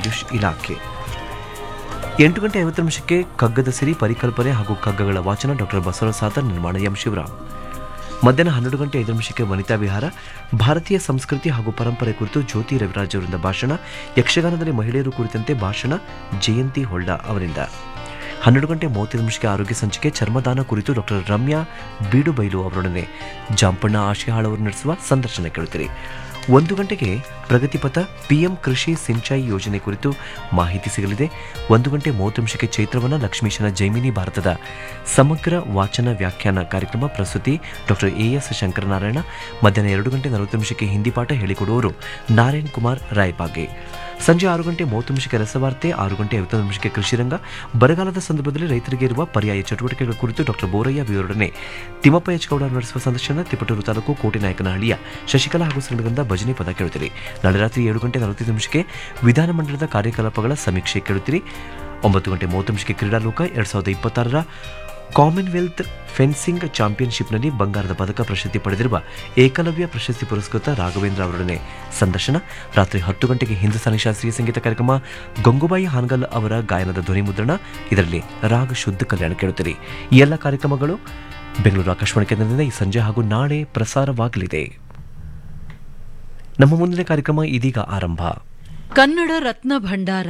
ಆಯುಷ್ ಇಲಾಖೆ ಎಂಟು ಗಂಟೆ ಐವತ್ತು ನಿಮಿಷಕ್ಕೆ ಕಗ್ಗದ ಸಿರಿ ಪರಿಕಲ್ಪನೆ ಹಾಗೂ ಕಗ್ಗಗಳ ವಾಚನ ಡಾಕ್ಟರ್ ಬಸವರಾಜ ಸಾದರ್ ನಿರ್ಮಾಣ ಎಂ ಶಿವರಾಮ್ ಮಧ್ಯಾಹ್ನ ಹನ್ನೆರಡು ಗಂಟೆ ಐದು ನಿಮಿಷಕ್ಕೆ ವನಿತಾ ವಿಹಾರ ಭಾರತೀಯ ಸಂಸ್ಕೃತಿ ಹಾಗೂ ಪರಂಪರೆ ಕುರಿತು ಜ್ಯೋತಿ ರವಿರಾಜ್ ಅವರಿಂದ ಭಾಷಣ ಯಕ್ಷಗಾನದಲ್ಲಿ ಮಹಿಳೆಯರು ಕುರಿತಂತೆ ಭಾಷಣ ಜಯಂತಿ ಹೊಳ್ಳ ಅವರಿಂದ ಹನ್ನೆರಡು ಗಂಟೆ ಮೂವತ್ತೈದು ನಿಮಿಷಕ್ಕೆ ಆರೋಗ್ಯ ಸಂಚಿಕೆ ಚರ್ಮದಾನ ಕುರಿತು ಡಾಕ್ಟರ್ ರಮ್ಯಾ ಬೀಡುಬೈಲು ಅವರೊಡನೆ ಜಾಂಪಣ್ಣ ಆಶಿಹಾಳ್ ಅವರು ನಡೆಸುವ ಸಂದರ್ಶನ ಕೇಳುತ್ತೀರಿ ಒಂದು ಗಂಟೆಗೆ ಪ್ರಗತಿಪಥ ಪಿಎಂ ಕೃಷಿ ಸಿಂಚಾಯಿ ಯೋಜನೆ ಕುರಿತು ಮಾಹಿತಿ ಸಿಗಲಿದೆ ಒಂದು ಗಂಟೆ ಮೂವತ್ತು ನಿಮಿಷಕ್ಕೆ ಚೈತ್ರವನ ಲಕ್ಷ್ಮೀಶನ ಜೈಮಿನಿ ಭಾರತದ ಸಮಗ್ರ ವಾಚನ ವ್ಯಾಖ್ಯಾನ ಕಾರ್ಯಕ್ರಮ ಪ್ರಸ್ತುತಿ ಡಾಕ್ಟರ್ ಎ ಎಸ್ ಶಂಕರನಾರಾಯಣ ಮಧ್ಯಾಹ್ನ ಎರಡು ಗಂಟೆ ನಲವತ್ತು ನಿಮಿಷಕ್ಕೆ ಹಿಂದಿ ಪಾಠ ಹೇಳಿಕೊಡುವವರು ನಾರಾಯಣ್ ಕುಮಾರ್ ರಾಯಬಾಗೆ ಸಂಜೆ ಆರು ಗಂಟೆ ಮೂವತ್ತು ನಿಮಿಷಕ್ಕೆ ರಸವಾರ್ತೆ ಆರು ಗಂಟೆ ಐವತ್ತೊಂದು ನಿಮಿಷಕ್ಕೆ ಕೃಷಿರಂಗ ಬರಗಾಲದ ಸಂದರ್ಭದಲ್ಲಿ ರೈತರಿಗೆ ಇರುವ ಪರ್ಯಾಯ ಚಟುವಟಿಕೆಗಳ ಕುರಿತು ಡಾಕ್ಟರ್ ಬೋರಯ್ಯ ವಿವರೊಡನೆ ತಿಮ್ಮಪ್ಪ ಎಚ್ ಗೌಡ ನಡೆಸುವ ಸಂದರ್ಶನ ತಿಪಟೂರು ತಾಲೂಕು ಕೋಟೆನಾಯಕನಹಳ್ಳಿಯ ಶಶಿಕಲಾ ಹಾಗೂ ಸಂಘದಿಂದ ಭಜನೆ ಪದ ಕೇಳುತ್ತೀರಿ ನಾಳೆ ರಾತ್ರಿ ಏಳು ಗಂಟೆ ನಲವತ್ತೈದು ನಿಮಿಷಕ್ಕೆ ವಿಧಾನಮಂಡಲದ ಕಾರ್ಯಕಲಾಪಗಳ ಸಮೀಕ್ಷೆ ಕೇಳುತ್ತೀರಿ ಒಂಬತ್ತು ಗಂಟೆ ಮೂವತ್ತು ನಿಮಿಷಕ್ಕೆ ಕ್ರೀಡಾಲೋಕ ಎರಡ್ ಸಾವಿರದ ಇಪ್ಪತ್ತಾರರ ಕಾಮನ್ವೆಲ್ತ್ ಫೆನ್ಸಿಂಗ್ ಚಾಂಪಿಯನ್ಶಿಪ್ನಲ್ಲಿ ಬಂಗಾರದ ಪದಕ ಪ್ರಶಸ್ತಿ ಪಡೆದಿರುವ ಏಕಲವ್ಯ ಪ್ರಶಸ್ತಿ ಪುರಸ್ಕೃತ ರಾಘವೇಂದ್ರ ಅವರೊಡನೆ ಸಂದರ್ಶನ ರಾತ್ರಿ ಹತ್ತು ಗಂಟೆಗೆ ಹಿಂದೂಸ್ತಾನಿ ಶಾಸ್ತ್ರೀಯ ಸಂಗೀತ ಕಾರ್ಯಕ್ರಮ ಗಂಗೂಬಾಯಿ ಹಾನ್ಗಲ್ ಅವರ ಗಾಯನದ ಧ್ವನಿ ಮುದ್ರಣ ಇದರಲ್ಲಿ ರಾಗ ಶುದ್ಧ ಕಲ್ಯಾಣ ಕೇಳುತ್ತೀರಿ ಈ ಎಲ್ಲ ಕಾರ್ಯಕ್ರಮಗಳು ಬೆಂಗಳೂರು ಆಕಾಶವಾಣಿ ಕೇಂದ್ರದಿಂದ ಈ ಸಂಜೆ ಹಾಗೂ ನಾಳೆ ಪ್ರಸಾರವಾಗಲಿದೆ ನಮ್ಮ ಮುಂದಿನ ಕಾರ್ಯಕ್ರಮ ಇದೀಗ ಆರಂಭ ಕನ್ನಡ ರತ್ನ ಭಂಡಾರ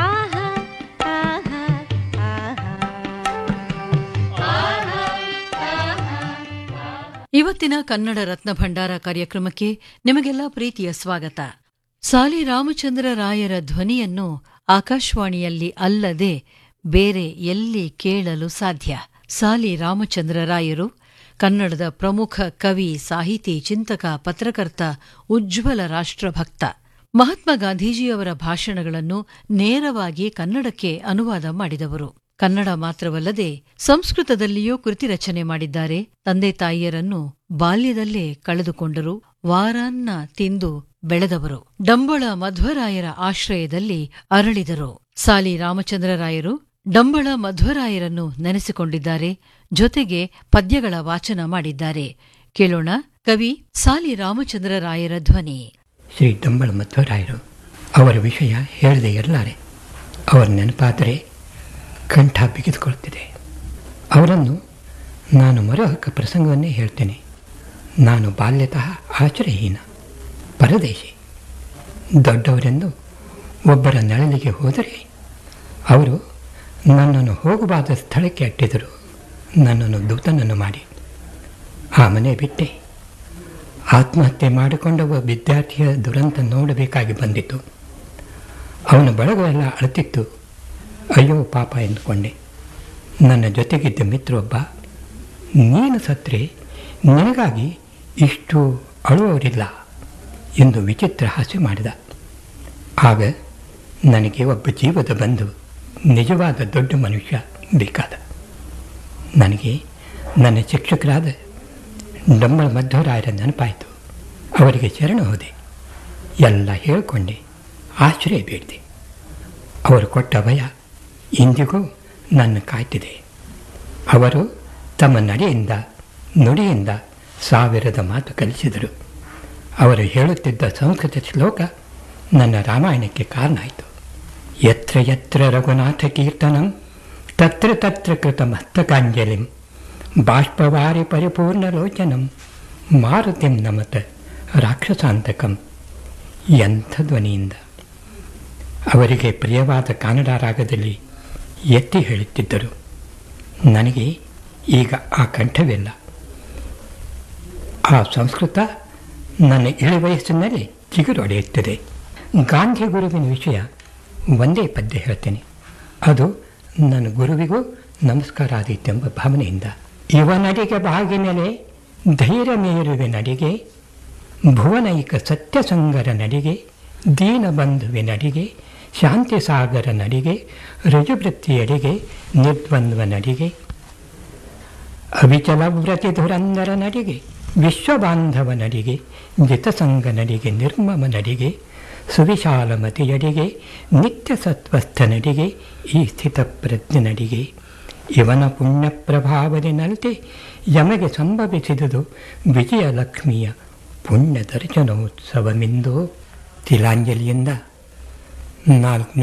ಇವತ್ತಿನ ಕನ್ನಡ ರತ್ನ ಭಂಡಾರ ಕಾರ್ಯಕ್ರಮಕ್ಕೆ ನಿಮಗೆಲ್ಲ ಪ್ರೀತಿಯ ಸ್ವಾಗತ ಸಾಲಿ ರಾಮಚಂದ್ರ ರಾಯರ ಧ್ವನಿಯನ್ನು ಆಕಾಶವಾಣಿಯಲ್ಲಿ ಅಲ್ಲದೆ ಬೇರೆ ಎಲ್ಲಿ ಕೇಳಲು ಸಾಧ್ಯ ಸಾಲಿ ರಾಮಚಂದ್ರ ರಾಯರು ಕನ್ನಡದ ಪ್ರಮುಖ ಕವಿ ಸಾಹಿತಿ ಚಿಂತಕ ಪತ್ರಕರ್ತ ಉಜ್ವಲ ರಾಷ್ಟ್ರಭಕ್ತ ಮಹಾತ್ಮ ಗಾಂಧೀಜಿಯವರ ಭಾಷಣಗಳನ್ನು ನೇರವಾಗಿ ಕನ್ನಡಕ್ಕೆ ಅನುವಾದ ಮಾಡಿದವರು ಕನ್ನಡ ಮಾತ್ರವಲ್ಲದೆ ಸಂಸ್ಕೃತದಲ್ಲಿಯೂ ಕೃತಿ ರಚನೆ ಮಾಡಿದ್ದಾರೆ ತಂದೆ ತಾಯಿಯರನ್ನು ಬಾಲ್ಯದಲ್ಲೇ ಕಳೆದುಕೊಂಡರು ವಾರಾನ್ನ ತಿಂದು ಬೆಳೆದವರು ಡಂಬಳ ಮಧ್ವರಾಯರ ಆಶ್ರಯದಲ್ಲಿ ಅರಳಿದರು ಸಾಲಿ ರಾಮಚಂದ್ರರಾಯರು ಡಂಬಳ ಮಧ್ವರಾಯರನ್ನು ನೆನೆಸಿಕೊಂಡಿದ್ದಾರೆ ಜೊತೆಗೆ ಪದ್ಯಗಳ ವಾಚನ ಮಾಡಿದ್ದಾರೆ ಕೇಳೋಣ ಕವಿ ಸಾಲಿ ರಾಮಚಂದ್ರರಾಯರ ಧ್ವನಿ ಶ್ರೀ ಡಂಬಳ ಮಧ್ವರಾಯರು ಅವರ ವಿಷಯ ಹೇಳದೆ ಇರಲಾರೆ ಅವರ ನೆನಪಾದರೆ ಕಂಠ ಬಿಗಿದುಕೊಳ್ತಿದೆ ಅವರನ್ನು ನಾನು ಮರುಹಕ್ಕ ಪ್ರಸಂಗವನ್ನೇ ಹೇಳ್ತೇನೆ ನಾನು ಬಾಲ್ಯತಃ ಆಶ್ರಯಹೀನ ಪರದೇಶಿ ದೊಡ್ಡವರೆಂದು ಒಬ್ಬರ ನೆರಳಿಗೆ ಹೋದರೆ ಅವರು ನನ್ನನ್ನು ಹೋಗಬಾದ ಸ್ಥಳಕ್ಕೆ ಅಟ್ಟಿದರು ನನ್ನನ್ನು ದೂತನನ್ನು ಮಾಡಿ ಆ ಮನೆ ಬಿಟ್ಟೆ ಆತ್ಮಹತ್ಯೆ ಮಾಡಿಕೊಂಡ ಒಬ್ಬ ವಿದ್ಯಾರ್ಥಿಯ ದುರಂತ ನೋಡಬೇಕಾಗಿ ಬಂದಿತ್ತು ಅವನ ಬಳಗವೆಲ್ಲ ಅಳುತ್ತಿತ್ತು ಅಯ್ಯೋ ಪಾಪ ಎಂದುಕೊಂಡೆ ನನ್ನ ಜೊತೆಗಿದ್ದ ಮಿತ್ರೊಬ್ಬ ನೀನು ಸತ್ರೆ ನಿನಗಾಗಿ ಇಷ್ಟು ಅಳುವವರಿಲ್ಲ ಎಂದು ವಿಚಿತ್ರ ಹಾಸ್ಯ ಮಾಡಿದ ಆಗ ನನಗೆ ಒಬ್ಬ ಜೀವದ ಬಂಧು ನಿಜವಾದ ದೊಡ್ಡ ಮನುಷ್ಯ ಬೇಕಾದ ನನಗೆ ನನ್ನ ಶಿಕ್ಷಕರಾದ ಡಂಬಳ ಮಧ್ವರಾಯರ ನೆನಪಾಯಿತು ಅವರಿಗೆ ಶರಣ ಹೋದೆ ಎಲ್ಲ ಹೇಳಿಕೊಂಡೆ ಆಶ್ರಯ ಬೇಡಿದೆ ಅವರು ಕೊಟ್ಟ ಭಯ ಇಂದಿಗೂ ನನ್ನ ಕಾಯ್ತಿದೆ ಅವರು ತಮ್ಮ ನಡೆಯಿಂದ ನುಡಿಯಿಂದ ಸಾವಿರದ ಮಾತು ಕಲಿಸಿದರು ಅವರು ಹೇಳುತ್ತಿದ್ದ ಸಂಸ್ಕೃತ ಶ್ಲೋಕ ನನ್ನ ರಾಮಾಯಣಕ್ಕೆ ಕಾರಣ ಆಯಿತು ಯತ್ರ ಯತ್ರ ರಘುನಾಥ ಕೀರ್ತನಂ ತತ್ರ ತತ್ರ ಕೃತ ಮಸ್ತಕಾಂಜಲಿಂ ಬಾಷ್ಪವಾರಿ ಪರಿಪೂರ್ಣಲೋಚನಂ ಮಾರುತಿಂ ನಮತ ರಾಕ್ಷಸಾಂತಕಂ ಎಂಥ ಧ್ವನಿಯಿಂದ ಅವರಿಗೆ ಪ್ರಿಯವಾದ ಕನ್ನಡ ರಾಗದಲ್ಲಿ ಎತ್ತಿ ಹೇಳುತ್ತಿದ್ದರು ನನಗೆ ಈಗ ಆ ಕಂಠವಿಲ್ಲ ಆ ಸಂಸ್ಕೃತ ನನ್ನ ಇಳಿ ವಯಸ್ಸಿನಲ್ಲಿ ಚಿಗುರೊಡೆಯುತ್ತದೆ ಗಾಂಧಿ ಗುರುವಿನ ವಿಷಯ ಒಂದೇ ಪದ್ಯ ಹೇಳ್ತೇನೆ ಅದು ನನ್ನ ಗುರುವಿಗೂ ನಮಸ್ಕಾರ ಆದೀತೆಂಬ ಭಾವನೆಯಿಂದ ಇವನಡಿಗೆ ಬಾಗಿನೆಲೆ ಧೈರ್ಯ ಮೇರುವೆ ನಡಿಗೆ ಭುವನೈಕ ಸತ್ಯಸಂಗರ ನಡಿಗೆ ದೀನಬಂಧುವೆ ನಡಿಗೆ ಶಾಂತಿ ಸಾಗರ ನಡಿಗೆ ರುಜುವೃತ್ತಿಯಡಿಗೆ ನಿರ್ದ್ವಂದ್ವ ನಡಿಗೆ ಅವಿಚಲ ವ್ರತಿ ಧುರಂದರ ನಡಿಗೆ ವಿಶ್ವಬಾಂಧವ ನಡಿಗೆ ಜಿತಸಂಗ ನಡಿಗೆ ನಿರ್ಮಮ ನಡಿಗೆ ಸುವಿಶಾಲಮತಿಯಡಿಗೆ ನಿತ್ಯ ಸತ್ವಸ್ಥ ನಡಿಗೆ ಈ ಸ್ಥಿತ ಪ್ರಜ್ಞೆ ನಡಿಗೆ ಇವನ ಪುಣ್ಯ ಪ್ರಭಾವದಿನಂತೆ ಯಮಗೆ ಸಂಭವಿಸಿದುದು ವಿಜಯಲಕ್ಷ್ಮಿಯ ಪುಣ್ಯ ದರ್ಶನೋತ್ಸವವೆಂದು ತಿಲಾಂಜಲಿಯಿಂದ ನಾಲ್ಕು